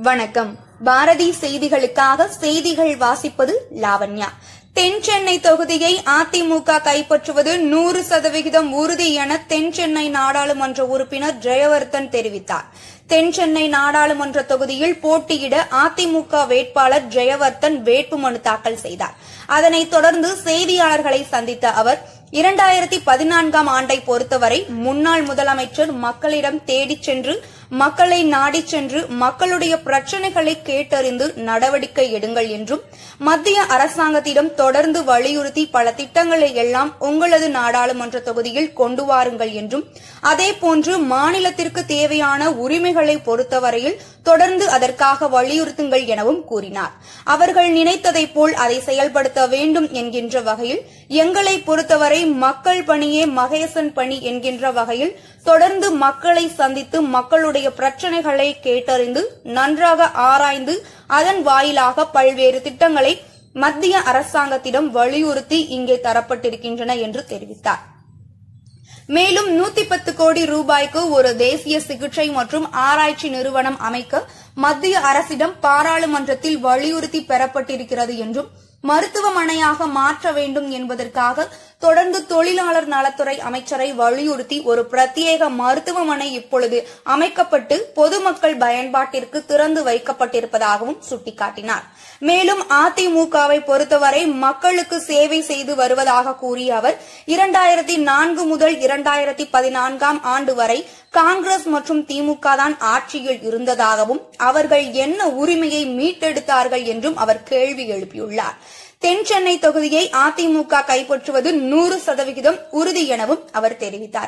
வணக்கம் பாரதி செய்திகளுக்காக செய்திகள் வாசிப்பது லாவண்யா தென் சென்னை தொகுதியை அதிமுக கைப்பற்றுவது நூறு சதவிகிதம் உறுதி என தென் சென்னை நாடாளுமன்ற உறுப்பினர் ஜெயவர்தன் தெரிவித்தார் தென் சென்னை நாடாளுமன்ற தொகுதியில் போட்டியிட அதிமுக வேட்பாளர் ஜெயவர்தன் வேட்புமனு தாக்கல் செய்தார் அதனைத் தொடர்ந்து செய்தியாளர்களை சந்தித்த அவர் இரண்டாயிரத்தி பதினான்காம் ஆண்டை பொறுத்தவரை முன்னாள் முதலமைச்சர் மக்களிடம் தேடிச் சென்று மக்களை நாடிச் சென்று மக்களுடைய பிரச்சனைகளை கேட்டறிந்து நடவடிக்கை எடுங்கள் என்றும் மத்திய அரசாங்கத்திடம் தொடர்ந்து வலியுறுத்தி பல திட்டங்களை எல்லாம் உங்களது நாடாளுமன்ற தொகுதியில் கொண்டு வாருங்கள் என்றும் அதேபோன்று மாநிலத்திற்கு தேவையான உரிமைகளை பொறுத்தவரையில் தொடர்ந்து அதற்காக வலியுறுத்துங்கள் எனவும் கூறினார் அவர்கள் நினைத்ததைப் போல் அதை செயல்படுத்த வேண்டும் என்கின்ற வகையில் எங்களை பொறுத்தவரை மக்கள் பணியே மகேசன் பணி என்கின்ற வகையில் தொடர்ந்து மக்களை சந்தித்து மக்களுடைய பிரச்சனைகளை கேட்டறிந்து நன்றாக ஆராய்ந்து அதன் வாயிலாக பல்வேறு திட்டங்களை மத்திய அரசாங்கத்திடம் வலியுறுத்தி இங்கே தரப்பட்டிருக்கின்றன என்று தெரிவித்தார் மேலும் நூத்தி பத்து கோடி ரூபாய்க்கு ஒரு தேசிய சிகிச்சை மற்றும் ஆராய்ச்சி நிறுவனம் அமைக்க மத்திய அரசிடம் பாராளுமன்றத்தில் வலியுறுத்தி பெறப்பட்டிருக்கிறது என்றும் மருத்துவமனையாக மாற்ற வேண்டும் என்பதற்காக தொடர்ந்து தொழிலாளர் நலத்துறை அமைச்சரை வலியுறுத்தி ஒரு பிரத்யேக மருத்துவமனை இப்பொழுது அமைக்கப்பட்டு பொதுமக்கள் பயன்பாட்டிற்கு திறந்து வைக்கப்பட்டிருப்பதாகவும் சுட்டிக்காட்டினார் மேலும் அதிமுகவை பொறுத்தவரை மக்களுக்கு சேவை செய்து வருவதாக கூறிய அவர் இரண்டாயிரத்தி நான்கு முதல் இரண்டாயிரத்தி பதினான்காம் ஆண்டு வரை காங்கிரஸ் மற்றும் திமுக தான் ஆட்சியில் இருந்ததாகவும் அவர்கள் என்ன உரிமையை மீட்டெடுத்தார்கள் என்றும் அவர் கேள்வி எழுப்பியுள்ளார் தென் சென்னை தொகுதியை அதிமுக கைப்பற்றுவது நூறு சதவிகிதம் உறுதி எனவும் அவர் தெரிவித்தார்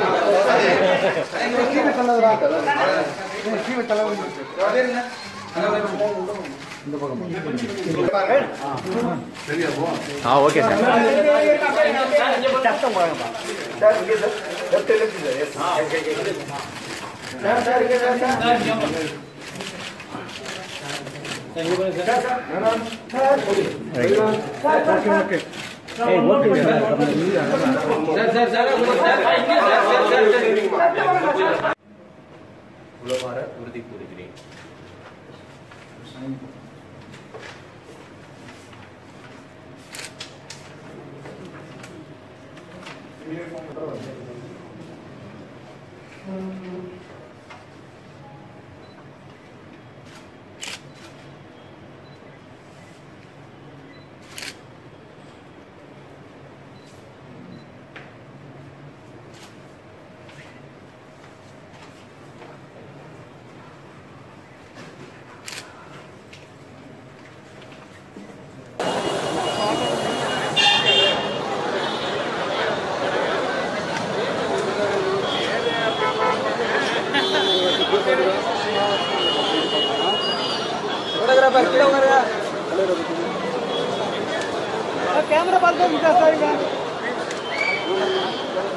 ஆ ஓகே சார் உளமாற உறுதி கூறுகிறேன் कैमरा बंद कर दीजिए सर